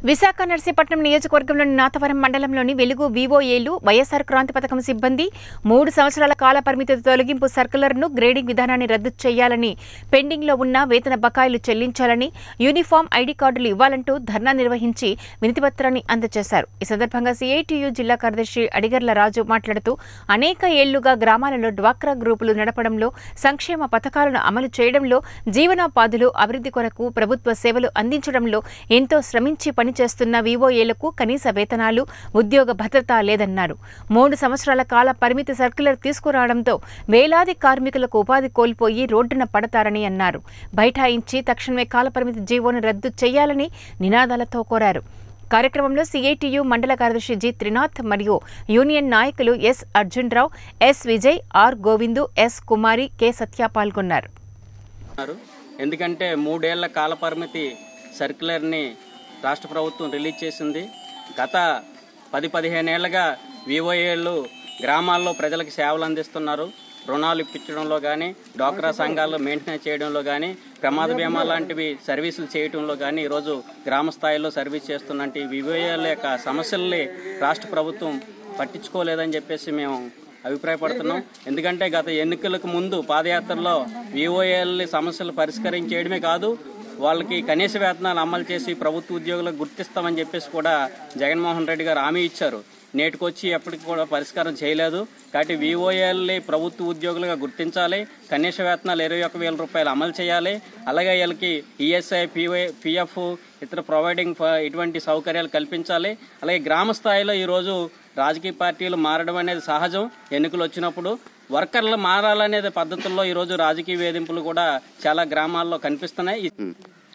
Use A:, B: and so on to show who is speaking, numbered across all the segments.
A: విశాఖ నర్సీపట్నం నియోజకవర్గంలోని నాతవరం మండలంలోని వెలుగు వివోఏలు వైఎస్ఆర్ క్రాంతి పథకం సిబ్బంది మూడు సంవత్సరాల కాల పరిమితి తొలగింపు సర్కులర్ను గ్రేడింగ్ విధానాన్ని రద్దు చేయాలని పెండింగ్లో ఉన్న వేతన బకాయిలు చెల్లించాలని యూనిఫామ్ ఐడి కార్డులు ఇవ్వాలంటూ ధర్నా నిర్వహించి వినతిపత్రాన్ని అందజేశారు ఈ సందర్భంగా సిఐటియు జిల్లా కార్యదర్శి అడిగర్ల రాజు మాట్లాడుతూ అనేక ఏళ్లుగా గ్రామాలలో డ్వాక్రా గ్రూపులు నడపడంలో సంక్షేమ పథకాలను అమలు చేయడంలో జీవనోపాధులు అభివృద్ధి కొరకు ప్రభుత్వ సేవలు అందించడంలో ఎంతో శ్రమించి పనిచేస్తున్న వివోఏలకు కనీస వేతనాలు ఉద్యోగ భద్రత లేదన్నారు మూడు సంవత్సరాల కాల పరిమితి సర్క్యులర్ తీసుకురావడంతో వేలాది కార్మికులకు ఉపాధి కోల్పోయి రోడ్డున పడతారని అన్నారు బైఠాయించి తక్షణమే కాలపరిమితి జీవోను రద్దు చేయాలని నినాదాలతో కోరారు కార్యక్రమంలో సిఐటియు మండల కార్యదర్శి జి త్రినాథ్ మరియు యూనియన్ నాయకులు S Arjun Rao S Vijay R Govindu S Kumari K Satya పాల్గొన్నారు
B: ఉన్నారు ఎందుకంటే మూడేళ్ల కాల పరిమితి సర్క్యులర్ని రాష్ట్ర ప్రభుత్వం రిలీజ్ చేసింది గత పది పదిహేను ఏళ్లుగా వివోఏలు గ్రామాల్లో ప్రజలకు సేవలు అందిస్తున్నారు రుణాలు ఇప్పించడంలో కానీ డ్వాక్రా సంఘాల్లో మెయింటెనెన్స్ చేయడంలో కానీ ప్రమాద బీమా లాంటివి సర్వీసులు చేయడంలో కానీ ఈరోజు గ్రామ స్థాయిలో సర్వీస్ చేస్తున్నట్టు వివోఏల యొక్క సమస్యల్ని రాష్ట్ర ప్రభుత్వం పట్టించుకోలేదని చెప్పేసి మేము అభిప్రాయపడుతున్నాం ఎందుకంటే గత ఎన్నికలకు ముందు పాదయాత్రలో వివోఏల సమస్యలు పరిష్కరించేయడమే కాదు వాళ్ళకి కనీస వేతనాలు అమలు చేసి ప్రభుత్వ ఉద్యోగులకు గుర్తిస్తామని చెప్పేసి కూడా జగన్మోహన్ రెడ్డి గారు హామీ ఇచ్చారు నేటికొచ్చి ఎప్పటికి కూడా పరిష్కారం చేయలేదు కాబట్టి వివోఏల్ని ప్రభుత్వ ఉద్యోగులుగా గుర్తించాలి కనీస వేతనాలు ఇరవై ఒక వేల రూపాయలు అమలు చేయాలి అలాగే వీళ్ళకి ఈఎస్ఐ పివై పిఎఫ్ ఇతర ప్రొవైడింగ్ ఫ- ఇటువంటి సౌకర్యాలు కల్పించాలి అలాగే గ్రామ స్థాయిలో ఈరోజు రాజకీయ పార్టీలు మారడం అనేది సహజం ఎన్నికలు వచ్చినప్పుడు వర్కర్లు మారాలనేది పద్ధతుల్లో ఈరోజు రాజకీయ వేధింపులు కూడా చాలా గ్రామాల్లో కనిపిస్తున్నాయి ఈ-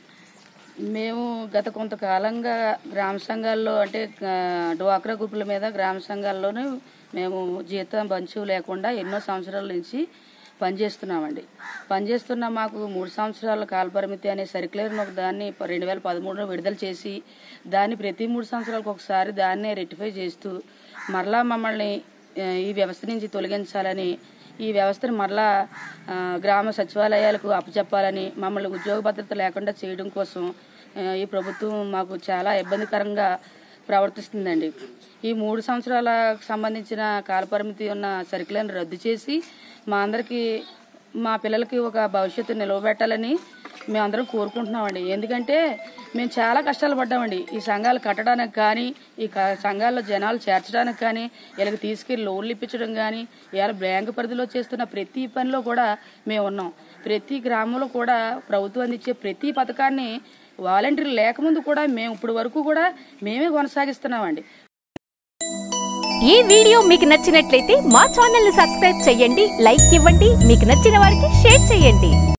C: మేము గత కొంతకాలంగా గ్రామ సంఘాల్లో అంటే ఆ, డ్వాక్రా గ్రూపుల మీద గ్రామ సంఘాల్లోనూ మేము జీతం బంచు లేకుండా ఎన్నో సంవత్సరాల నుంచి పనిచేస్తున్నామండి పనిచేస్తున్న మాకు మూడు సంవత్సరాల కాలపరిమితి అనే సర్క్యులర్ ఒక దాన్ని రెండు వేల పదమూడులో విడుదల చేసి దాన్ని ప్రతి మూడు సంవత్సరాలకు ఒకసారి దాన్నే రెక్టిఫై చేస్తూ మరలా మమ్మల్ని ఆ, ఈ వ్యవస్థ నుంచి తొలగించాలని ఈ వ్యవస్థను మరలా ఆ, గ్రామ సచివాలయాలకు అప్పచెప్పాలని మమ్మల్ని ఉద్యోగ భద్రత లేకుండా చేయడం కోసం ఆ, ఈ ప్రభుత్వం మాకు చాలా ఇబ్బందికరంగా ప్రవర్తిస్తుందండి ఈ మూడు సంవత్సరాలకు సంబంధించిన కాలపరిమితి ఉన్న సర్కులను రద్దు చేసి మా అందరికీ మా పిల్లలకి ఒక భవిష్యత్తు నిలవబెట్టాలని మేమందరం కోరుకుంటున్నామండి ఎందుకంటే మేము చాలా కష్టాలు పడ్డామండి ఈ సంఘాలు కట్టడానికి కానీ ఈ క- సంఘాల్లో జనాలు చేర్చడానికి కానీ వీళ్ళకి తీసుకెళ్లి లోన్లు ఇప్పించడం కానీ ఇవాళ బ్యాంకు పరిధిలో చేస్తున్న ప్రతి పనిలో కూడా మేము ఉన్నాం ప్రతి గ్రామంలో కూడా ప్రభుత్వం అందించే ప్రతి పథకాన్ని వాలంటీర్లు లేకముందు కూడా మేము ఇప్పుడు వరకు కూడా మేమే కొనసాగిస్తున్నామండి
A: ఈ వీడియో మీకు నచ్చినట్లయితే మా ఛానల్ ని సబ్స్క్రైబ్ చేయండి లైక్ ఇవ్వండి మీకు నచ్చిన వారికి షేర్ చేయండి